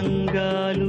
తరంగాలు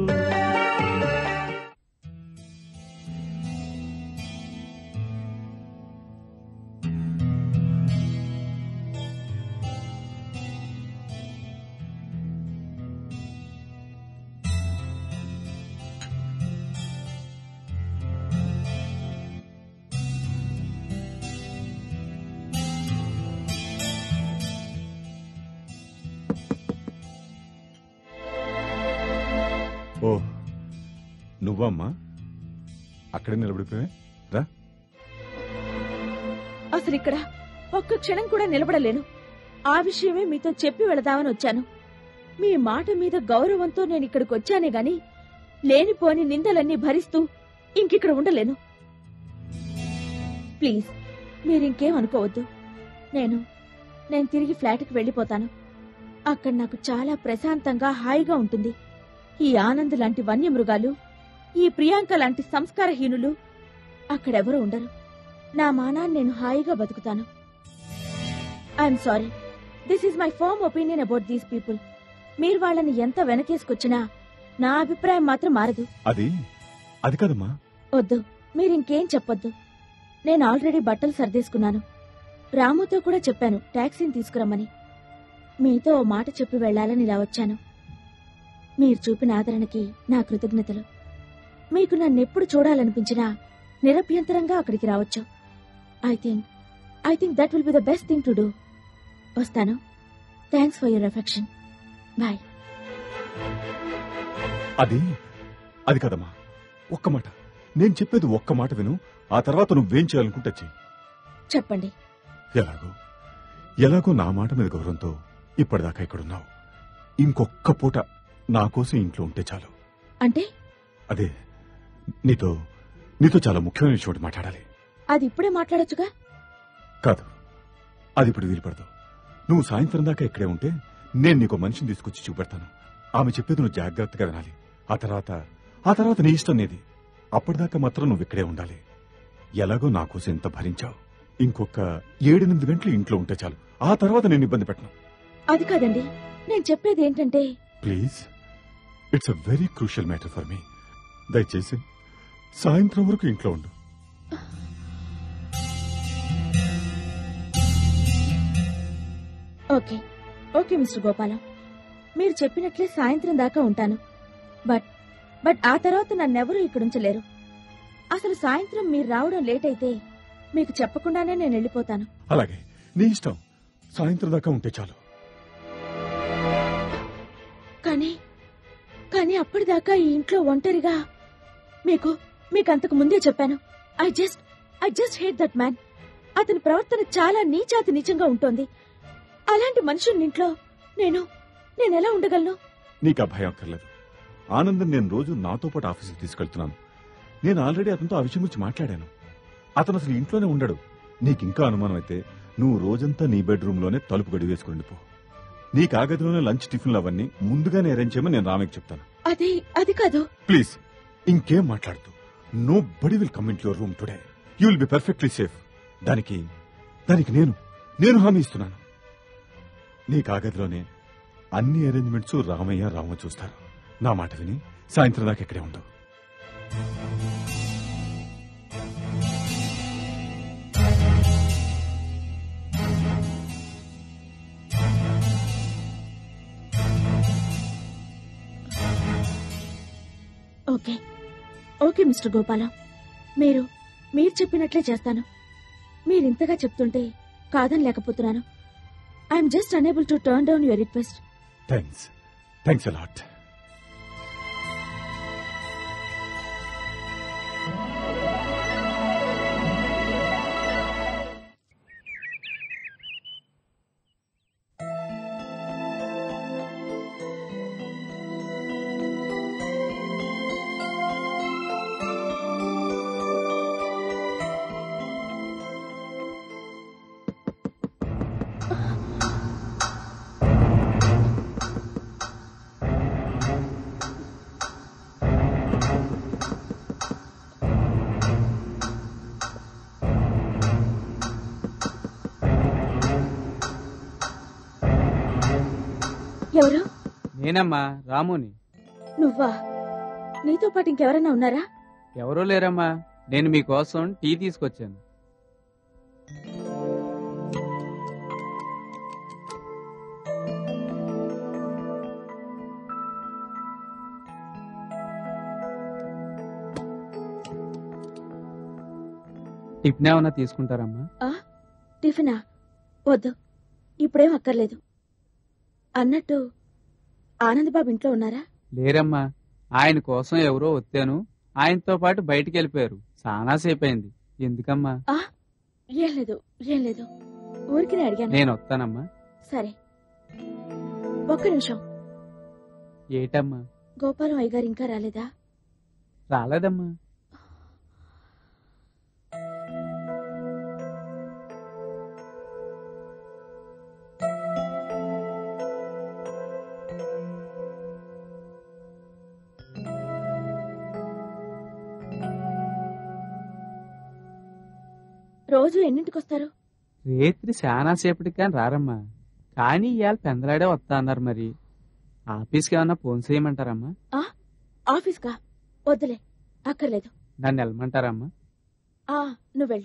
ఓ నువ్వమ్మా అక్కడే నిలబడిపోయా రా అసలు ఇక్కడ ఒక్క క్షణం కూడా నిలబడలేను ఆ విషయమే మీతో చెప్పి వెళదామని వచ్చాను మీ మాట మీద గౌరవంతో నేను ఇక్కడికి వచ్చానే గాని లేనిపోని నిందలన్నీ భరిస్తూ ఇంకిక్కడ ఉండలేను ప్లీజ్ మీరింకేం అనుకోవద్దు నేను నేను తిరిగి ఫ్లాట్కి వెళ్ళిపోతాను అక్కడ నాకు చాలా ప్రశాంతంగా హాయిగా ఉంటుంది ఈ ఆనంద్ లాంటి వన్యమృగాలు ఈ ప్రియాంక లాంటి సంస్కారహీనులు అక్కడెవరూ ఉండరు నా మానాన్ని నేను హాయిగా బతుకుతాను I'm sorry this is my firm opinion about these people మీరు వాళ్ళని ఎంత వెనకేసుకొచ్చినా నా అభిప్రాయం మాత్రం మారదు అది అది కాదమ్మా వద్దు మీరింకేం చెప్పొద్దు నేను ఆల్రెడీ బట్టలు సర్దేసుకున్నాను రాముతో కూడా చెప్పాను టాక్సీని తీసుకురమ్మని మీతో ఓ మాట చెప్పి వెళ్ళాలని ఇలా వచ్చాను మీరు చూపిన ఆదరణకి నా కృతజ్ఞతలు మీకు నన్నెప్పుడు చూడాలనిపించినా నిరభ్యంతరంగా అక్కడికి రావచ్చు I think I think that will be the best thing to do వస్తాను thanks for your affection boy అది అది కాదమ్మా ఒక్క మాట నేను చెప్పేది ఒక్క మాట విను ఆ తర్వాత నువ్వేం చేయాలనుకుంటే చెయ్యి చెప్పండి ఎలాగో ఎలాగో నా మాట మీద గౌరవంతో ఇప్పటిదాకా ఇక్కడున్నావు ఇంకొక్క పూట నా కోసం ఇంట్లో ఉంటే చాలు అంటే అదే నీతో నీతో చాలా ముఖ్యమైన విషయం ఒకటి మాట్లాడాలి అది ఇప్పుడే మాట్లాడొచ్చుగా కాదు అది ఇప్పుడు వీలుపడదు నువ్వు సాయంత్రం దాకా ఇక్కడే ఉంటే నేను నీకు మనిషిని తీసుకొచ్చి చూపెడతాను ఆమె చెప్పేది నువ్వు జాగ్రత్తగా వినాలి ఆ తర్వాత ఆ తర్వాత నీ ఇష్టం నీది అప్పటిదాకా మాత్రం నువ్వు ఇక్కడే ఉండాలి ఎలాగో నా కోసం ఇంత భరించావు ఇంకొక ఏడెనిమిది గంటలు ఇంట్లో ఉంటే చాలు ఆ తర్వాత నేను ఇబ్బంది పెట్టను అది కాదండి నేను చెప్పేది ఏంటంటే please it's a very crucial matter for me దయచేసి సాయంత్రం వరకు ఇంట్లో ఉండు ఓకే ఓకే మిస్టర్ గోపాలం మీరు చెప్పినట్లే సాయంత్రం దాకా ఉంటాను బట్ బట్ ఆ తర్వాత నన్నెవరూ ఇక్కడ ఉంచలేరు అసలు సాయంత్రం మీరు రావడం లేట్ అయితే మీకు చెప్పకుండానే నేను వెళ్ళిపోతాను అలాగే నీ ఇష్టం సాయంత్రం దాకా ఉంటే చాలు కానీ కానీ అప్పటిదాకా ఈ ఇంట్లో ఒంటరిగా మీకు మీకు అంతకు ముందే చెప్పాను I just I just hate that man అతని ప్రవర్తన చాలా నీచాతి నీచంగా ఉంటుంది అలాంటి మనుషుని ఇంట్లో నేను నేను ఎలా ఉండగలను నీకు ఆ భయం అక్కర్లేదు ఆనందం నేను రోజు నాతో పాటు ఆఫీసుకి తీసుకెళ్తున్నాను నేను ఆల్రెడీ అతనితో ఆ విషయం గురించి మాట్లాడాను అతను అసలు ఇంట్లోనే ఉండడు నీకు ఇంకా అనుమానం అయితే నువ్వు రోజంతా నీ బెడ్రూమ్ లోనే తలుపు గడి వేసుకుని పో నీ కాగదిలోనే లంచ్ టిఫిన్లు అవన్నీ ముందుగానే అరేంజ్ చేయమని నేను రామకి చెప్తాను అది అది కాదు ప్లీజ్ ఇంకేం మాట్లాడుతూ nobody will come in your room today you will be perfectly safe దానికి దానికి నేను నేను హామీ ఇస్తున్నాను నీ కాగదిలోనే అన్ని అరేంజ్మెంట్స్ రామయ్య రామ చూస్తారు నా మాట విని సాయంత్రం దాకా ఇక్కడే ఉండవు ఓకే ఓకే మిస్టర్ గోపాలం మీరు మీరు చెప్పినట్లే చేస్తాను మీరింతగా చెప్తుంటే కాదని లేకపోతున్నాను I'm just unable to turn down your request thanks thanks a lot ఎవరు నేనమ్మా రాముని నువ్వా నీతో పాటు ఇంకెవరైనా ఉన్నారా ఎవరూ లేరమ్మా నేను మీకోసం టీ తీసుకొచ్చాను టిఫిన్ ఏమన్నా తీసుకుంటారమ్మా టిఫినా వద్దు ఇప్పుడేం అక్కర్లేదు అన్నట్టు ఆనందబాబు ఇంట్లో ఉన్నారా లేరమ్మా ఆయన కోసం ఎవరో వచ్చాను ఆయనతో పాటు బయటికి వెళ్ళిపోయారు చాలా సేపు అయింది ఎందుకమ్మా ఏం లేదు ఏం లేదు ఊరికి అడిగాను నేను వస్తానమ్మా సరే ఒక్క నిమిషం ఏటమ్మా గోపాలం అయ్యగారు ఇంకా రాలేదా రాలేదమ్మా రోజు ఎన్నింటికి వస్తారు రేత్రి చాలా సేపటికి కానీ రారమ్మా కానీ ఇవాళ పెందలాడే వస్తా అన్నారు మరి ఆఫీస్కి ఏమన్నా ఫోన్ చేయమంటారమ్మా ఆఫీస్కా వద్దులే అక్కర్లేదు నన్ను వెళ్ళమంటారమ్మా ఆ నువ్వు వెళ్ళు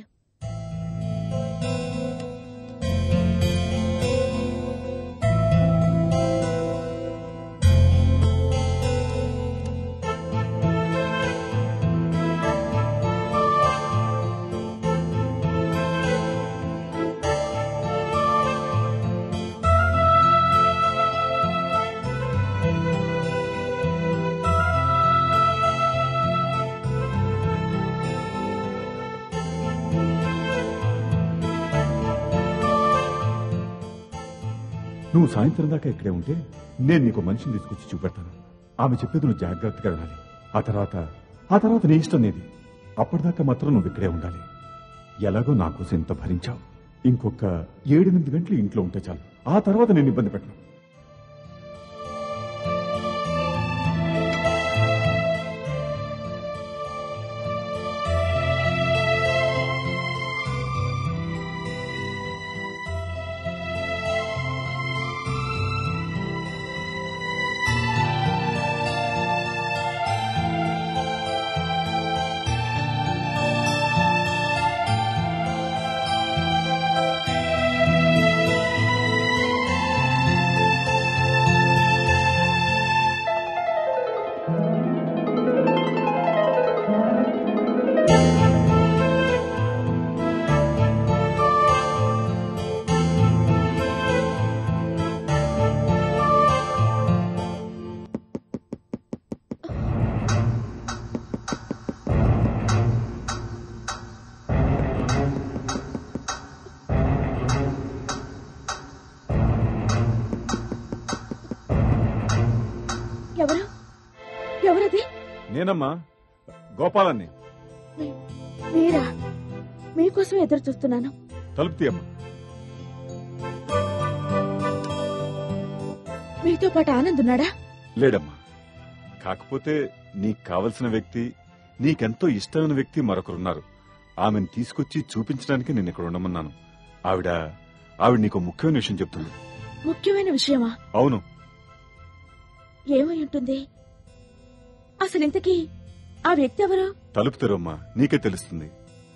నువ్వు సాయంత్రం దాకా ఇక్కడే ఉంటే నేను నీకు మనిషిని తీసుకొచ్చి చూపెడతాను ఆమె చెప్పేది నువ్వు జాగ్రత్తగా వినాలి ఆ తర్వాత ఆ తర్వాత నీ ఇష్టం నీది అప్పటిదాకా మాత్రం నువ్వు ఇక్కడే ఉండాలి ఎలాగో నా కోసం ఇంత భరించావు ఇంకొక ఏడెనిమిది గంటలు ఇంట్లో ఉంటే చాలు ఆ తర్వాత నేను ఇబ్బంది పెట్టను ఎవరు ఎవరది నేనమ్మా గోపాలన్ని మీరా మీకోసం ఎదురు చూస్తున్నాను తలుపు తీయమ్మా మీతో పాటు ఆనంద్ ఉన్నాడా లేడమ్మా కాకపోతే నీకు కావలసిన వ్యక్తి నీకెంతో ఇష్టమైన వ్యక్తి మరొకరున్నారు ఆమెను తీసుకొచ్చి చూపించడానికి నేను ఇక్కడ ఉండమన్నాను ఆవిడ ఆవిడ నీకు ముఖ్యమైన విషయం చెప్తుంది ముఖ్యమైన విషయమా అవును ఏమై ఉంటుంది అసలు ఇంతకీ ఆ వ్యక్తి ఎవరు తలుపు తెరమ్మా నీకే తెలుస్తుంది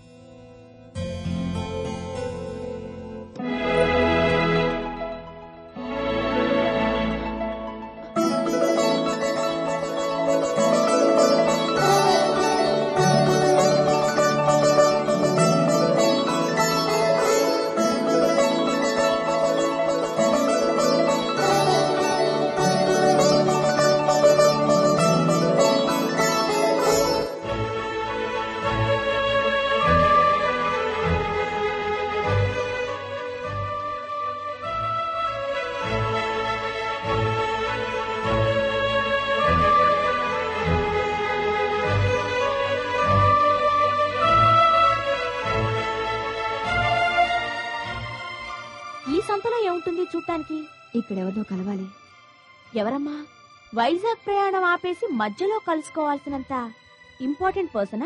ఈ సంతలో ఏముంటుంది చూడటానికి ఇక్కడెవరినో కలవాలి ఎవరమ్మా వైజాగ్ ప్రయాణం ఆపేసి మధ్యలో కలుసుకోవాల్సినంత ఇంపార్టెంట్ పర్సనా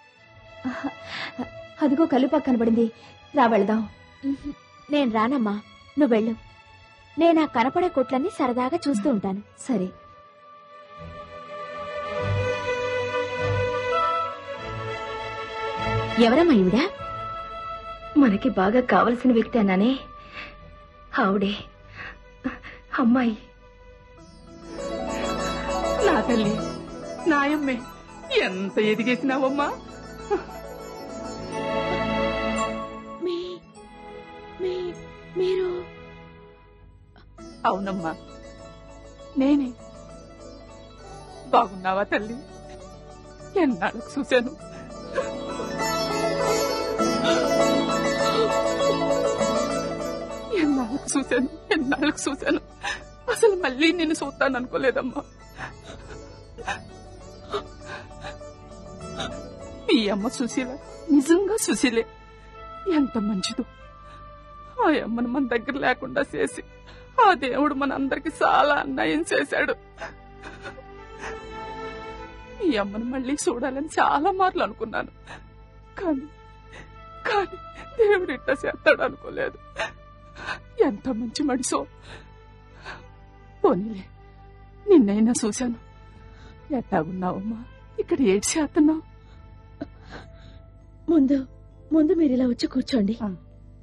అదిగో కలుప కనబడింది రా వెళదాం నేను రానమ్మా నువ్వు వెళ్ళు నేను ఆ కనపడే కొట్లన్నీ సరదాగా చూస్తూ ఉంటాను సరే ఎవరమ్మా ఈవిడ మనకి బాగా కావలసిన వ్యక్తి అన్నానే ఆవిడే అమ్మాయి నా తల్లి నాయమ్మే ఎంత ఎదిగేసినావమ్మా మీ మీ మీరు అవునమ్మా నేనే బాగున్నావా తల్లి ఎన్నాళ్ళకు చూశాను ఎన్నాళ్ళకు చూశాను ఎన్నాళ్ళకు చూశాను అసలు మళ్ళీ నిన్ను చూస్తాను అనుకోలేదమ్మా మీ అమ్మ సుశీల నిజంగా సుశీలే ఎంత మంచిదో ఆ అమ్మను మన దగ్గర లేకుండా చేసి ఆ దేవుడు మన అందరికి చాలా అన్యాయం చేశాడు ఈ అమ్మను మళ్ళీ చూడాలని చాలా మార్లు అనుకున్నాను కానీ కానీ దేవుడు ఇట్ట చేస్తాడు అనుకోలేదు ఎంత మంచి మనిషో పోనీలే నిన్నైనా చూశాను ఎట్టాగున్నావమ్మా ఇక్కడ ఏడు చేస్తున్నావు ముందు ముందు మీరు ఇలా వచ్చి కూర్చోండి ఆ.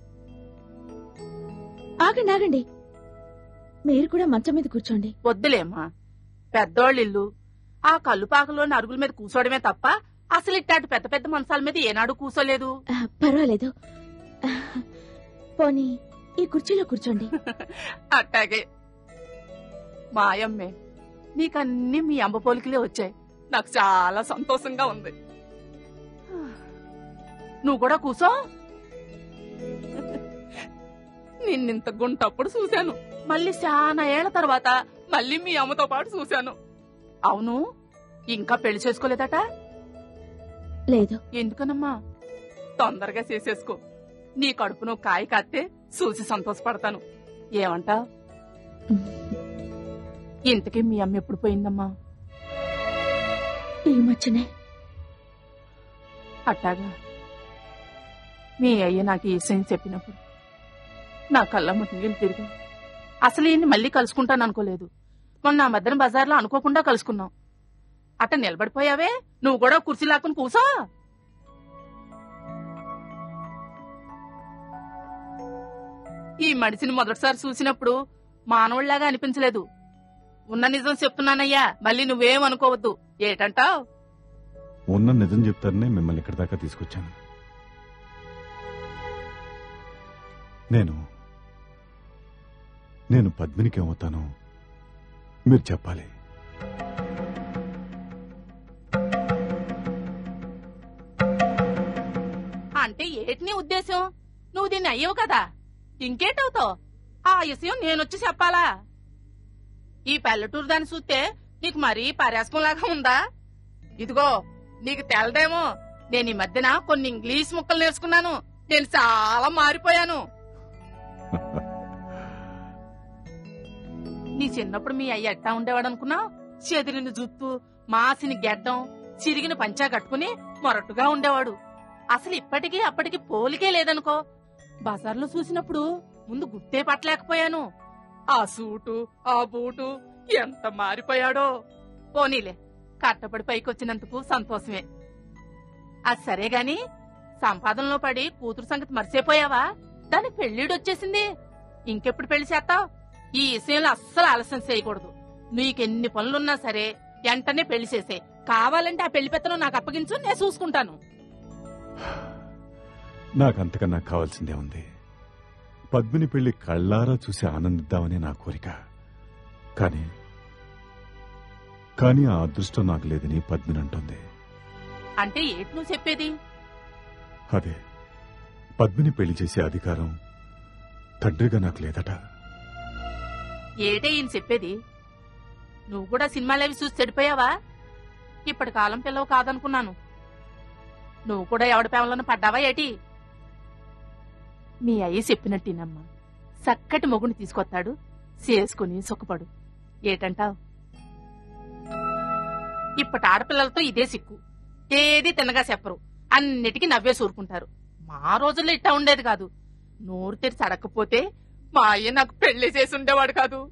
ఆగండి ఆగండి మీరు కూడా మంచం మీద కూర్చోండి వద్దులేమ్మా పెద్దోళ్ళ ఇల్లు ఆ కల్లుపాకలోని అరుగుల మీద కూర్చోవడమే తప్ప అసలు ఇట్టాటి పెద్ద పెద్ద మంచాల మీద ఏనాడు కూర్చోలేదు ఆ, పర్వాలేదు ఆ, పోనీ ఈ కుర్చీలో కూర్చోండి అట్టాగే మాయమ్మే నీకన్నీ మీ అమ్మ పోలికలే వచ్చాయి నాకు చాలా సంతోషంగా ఉంది నువ్వు కూడా కూసో నిన్నింత గుంటప్పుడు చూశాను మళ్ళీ చాలా ఏళ్ల తర్వాత మళ్ళీ మీ అమ్మతో పాటు చూశాను అవును ఇంకా పెళ్లి చేసుకోలేదట లేదు ఎందుకనమ్మా తొందరగా చేసేసుకో నీ కడుపును కాయ కాస్తే చూసి సంతోషపడతాను ఏమంటావ్ ఇంతకీ మీ అమ్మ ఎప్పుడు పోయిందమ్మా ఈ మధ్యనే అట్టాగా మీ అయ్య నాకు ఈ విషయం చెప్పినప్పుడు నా కళ్ళమ్మటి నీళ్ళు తిరిగి అసలు ఈయన్ని మళ్ళీ కలుసుకుంటాను అనుకోలేదు మొన్న ఆ మధ్యన బజార్లో అనుకోకుండా కలుసుకున్నాం అట్ట నిలబడిపోయావే నువ్వు కూడా కుర్చీ లాక్కుని కూసో ఈ మనిషిని మొదటిసారి చూసినప్పుడు మానవుళ్లాగా అనిపించలేదు ఉన్న నిజం చెప్తున్నానయ్యా మళ్ళీ నువ్వేం అనుకోవద్దు ఏటంటావ్ ఉన్న నిజం చెప్తారనే మిమ్మల్ని ఇక్కడి దాకా తీసుకొచ్చాను నేను నేను పద్మినికి ఏమవుతానో మీరు చెప్పాలి అంటే ఏటి నీ ఉద్దేశం నువ్వు దీన్ని అయ్యవు కదా ఇంకేటవుతావు ఆ విషయం నేనొచ్చి చెప్పాలా ఈ పల్లెటూరు దాన్ని చూస్తే నీకు మరీ లాగా ఉందా ఇదిగో నీకు తెలదేమో నేను ఈ మధ్యన కొన్ని ఇంగ్లీష్ ముక్కలు నేర్చుకున్నాను నేను చాలా మారిపోయాను నీ చిన్నప్పుడు మీ అయ్య ఎట్టా ఉండేవాడు అనుకున్నావు చెదిరిన జుత్తు మాసిని గెడ్డం చిరిగిన పంచా కట్టుకుని మొరటుగా ఉండేవాడు అసలు ఇప్పటికీ అప్పటికి పోలికే లేదనుకో బజార్లో చూసినప్పుడు ముందు గుర్తే పట్టలేకపోయాను ఆ సూటు ఆ బూటు ఎంత మారిపోయాడో పోనీలే కట్టపడి పైకొచ్చినందుకు సంతోషమే అది సరే గాని సంపాదనలో పడి కూతురు సంగతి మర్చిపోయావా దాని పెళ్లిడొచ్చేసింది ఇంకెప్పుడు పెళ్లి చేస్తావు ఈ విషయంలో అస్సలు ఆలస్యం చేయకూడదు నీకెన్ని పనులున్నా సరే వెంటనే పెళ్లి చేసే కావాలంటే ఆ పెళ్లి పెత్తనం నాకు అప్పగించు నేను చూసుకుంటాను నాకంతకన్నా కావాల్సిందే ఉంది పద్మిని పెళ్లి కళ్ళారా చూసి ఆనందిద్దామని నా కోరిక కానీ కానీ ఆ అదృష్టం నాకు లేదని పద్మిని అంటుంది అంటే ఏంటి నువ్వు చెప్పేది అదే పద్మిని పెళ్లి చేసే అధికారం తండ్రిగా నాకు లేదట ఏటే ఈయన చెప్పేది నువ్వు కూడా సినిమాలేవి చూసి చెడిపోయావా ఇప్పటి కాలం పిల్లవు కాదనుకున్నాను నువ్వు కూడా ఎవడి పేమలను పడ్డావా ఏటి మీ అయ్య చెప్పినట్టేనమ్మా చక్కటి మొగుని తీసుకొస్తాడు చేసుకుని సుఖపడు ఏటంటావ్ ఇప్పటి ఆడపిల్లలతో ఇదే సిక్కు ఏది తినగా చెప్పరు అన్నిటికీ నవ్వే సూరుకుంటారు మా రోజుల్లో ఇట్టా ఉండేది కాదు నోరు తెరిచి అడగకపోతే మా అయ్య నాకు పెళ్లి చేసి ఉండేవాడు కాదు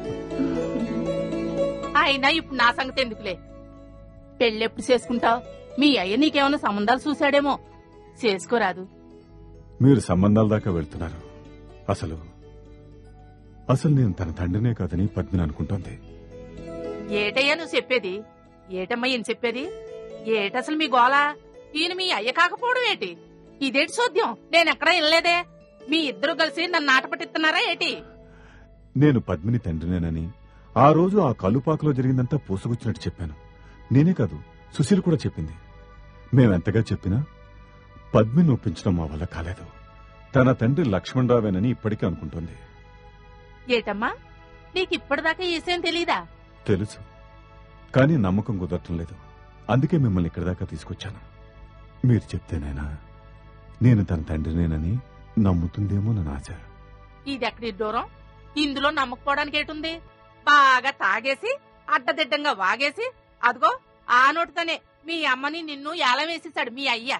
అయినా ఇప్పుడు నా సంగతి ఎందుకులే పెళ్ళెప్పుడు చేసుకుంటావు మీ అయ్య నీకేమైనా సంబంధాలు చూశాడేమో చేసుకోరాదు మీరు సంబంధాల దాకా వెళ్తున్నారు అసలు అసలు నేను తన తండ్రినే కాదని పద్మిని అనుకుంటోంది ఏటయ్యా నువ్వు చెప్పేది ఏటమ్మా ఈయన చెప్పేది ఏటసలు మీ గోల ఈయన మీ అయ్య కాకపోవడం ఏటి ఇదేటి చూద్దాం నేనెక్కడా వినలేదే మీ ఇద్దరు కలిసి నన్ను ఆట పట్టిస్తున్నారా ఏటి నేను పద్మిని తండ్రినేనని ఆ రోజు ఆ కలుపాకలో జరిగిందంతా పూసగుచ్చినట్టు చెప్పాను నేనే కాదు సుశీల్ కూడా చెప్పింది మేమెంతగా చెప్పినా పద్మిని ఒప్పించడం మా వల్ల కాలేదు తన తండ్రి లక్ష్మణరావేనని ఇప్పటికీ అనుకుంటోంది ఏటమ్మా నీకు ఇప్పటిదాకా ఈ విషయం తెలీదా తెలుసు కానీ నమ్మకం కుదరటం లేదు అందుకే మిమ్మల్ని ఇక్కడి దాకా తీసుకొచ్చాను మీరు చెప్తేనైనా నేను తన తండ్రినేనని నమ్ముతుందేమో నా ఆశ ఇది ఎక్కడి దూరం ఇందులో నమ్మకపోవడానికి ఏటుంది బాగా తాగేసి అడ్డదిడ్డంగా వాగేసి అదిగో ఆ నోటితోనే మీ అమ్మని నిన్ను ఏలం వేసేశాడు మీ అయ్య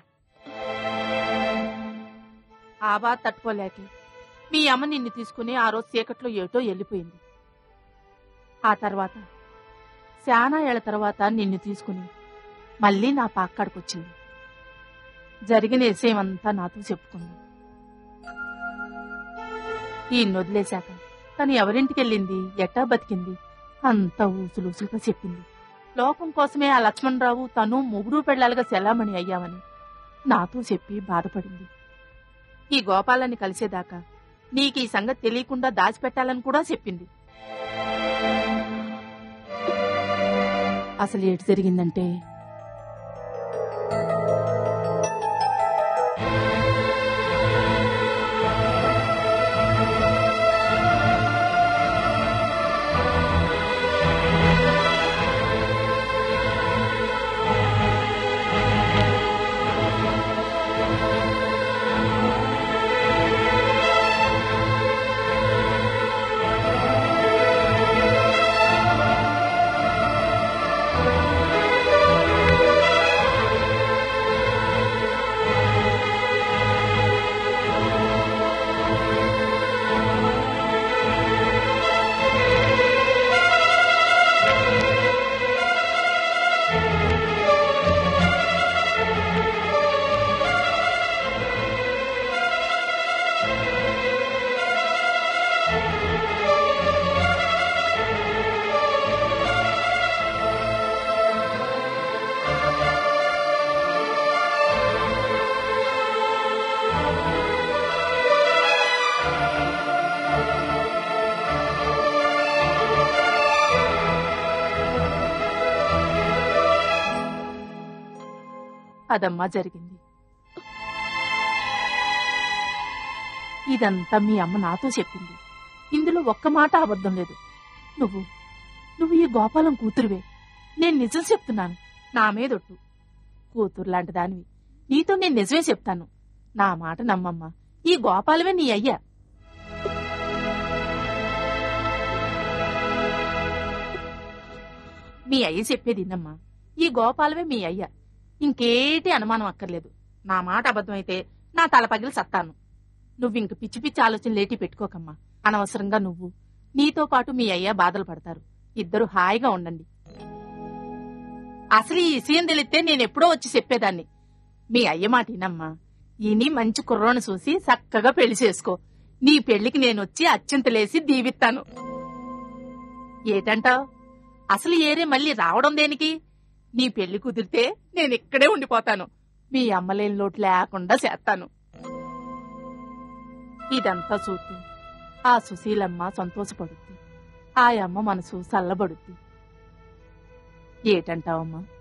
ఆ బాధ తట్టుకోలేక మీ అమ్మ నిన్ను తీసుకుని ఆ రోజు చీకట్లో ఏటో వెళ్ళిపోయింది ఆ తర్వాత శానా ఏళ్ల తర్వాత నిన్ను తీసుకుని మళ్ళీ నా పాక్కడికొచ్చింది జరిగిన విషయం అంతా నాతో చెప్పుకుంది ఈ వదిలేశాక తను ఎవరింటికి వెళ్ళింది ఎట్టా బతికింది అంతా ఊసులూసులుగా చెప్పింది లోకం కోసమే ఆ లక్ష్మణరావు తను ముగుడు పెళ్లాలుగా సెలామణి అయ్యామని నాతో చెప్పి బాధపడింది ఈ గోపాలని కలిసేదాకా నీకు ఈ సంగతి తెలియకుండా దాచిపెట్టాలని కూడా చెప్పింది అసలు ఏటి జరిగిందంటే అదమ్మా జరిగింది ఇదంతా మీ అమ్మ నాతో చెప్పింది ఇందులో ఒక్క మాట అబద్ధం లేదు నువ్వు నువ్వు ఈ గోపాలం కూతురువే నేను నిజం చెప్తున్నాను నా మీదొట్టు కూతురు లాంటి దానివి నీతో నేను నిజమే చెప్తాను నా మాట నమ్మమ్మా ఈ గోపాలమే నీ అయ్యా మీ అయ్య చెప్పేది విన్నమ్మా ఈ గోపాలమే మీ అయ్య ఇంకేటి అనుమానం అక్కర్లేదు నా మాట అబద్ధమైతే నా తల పగిలి సత్తాను నువ్వింక పిచ్చి పిచ్చి ఆలోచనలు లేటి పెట్టుకోకమ్మా అనవసరంగా నువ్వు నీతో పాటు మీ అయ్య బాధలు పడతారు ఇద్దరు హాయిగా ఉండండి అసలు ఈ విషయం తెలిస్తే నేనెప్పుడో వచ్చి చెప్పేదాన్ని మీ అయ్య మాట వినమ్మా ఈని మంచి కుర్రోని చూసి చక్కగా పెళ్లి చేసుకో నీ పెళ్లికి నేనొచ్చి అత్యంతలేసి దీవిస్తాను ఏటంటావ్ అసలు ఏరే మళ్ళీ రావడం దేనికి నీ పెళ్లి కుదిరితే నేను ఇక్కడే ఉండిపోతాను మీ అమ్మలేని లోటు లేకుండా చేస్తాను ఇదంతా చూస్తూ ఆ సుశీలమ్మ సంతోషపడుద్ది ఆ అమ్మ మనసు చల్లబడుద్ది ఏటంటావమ్మా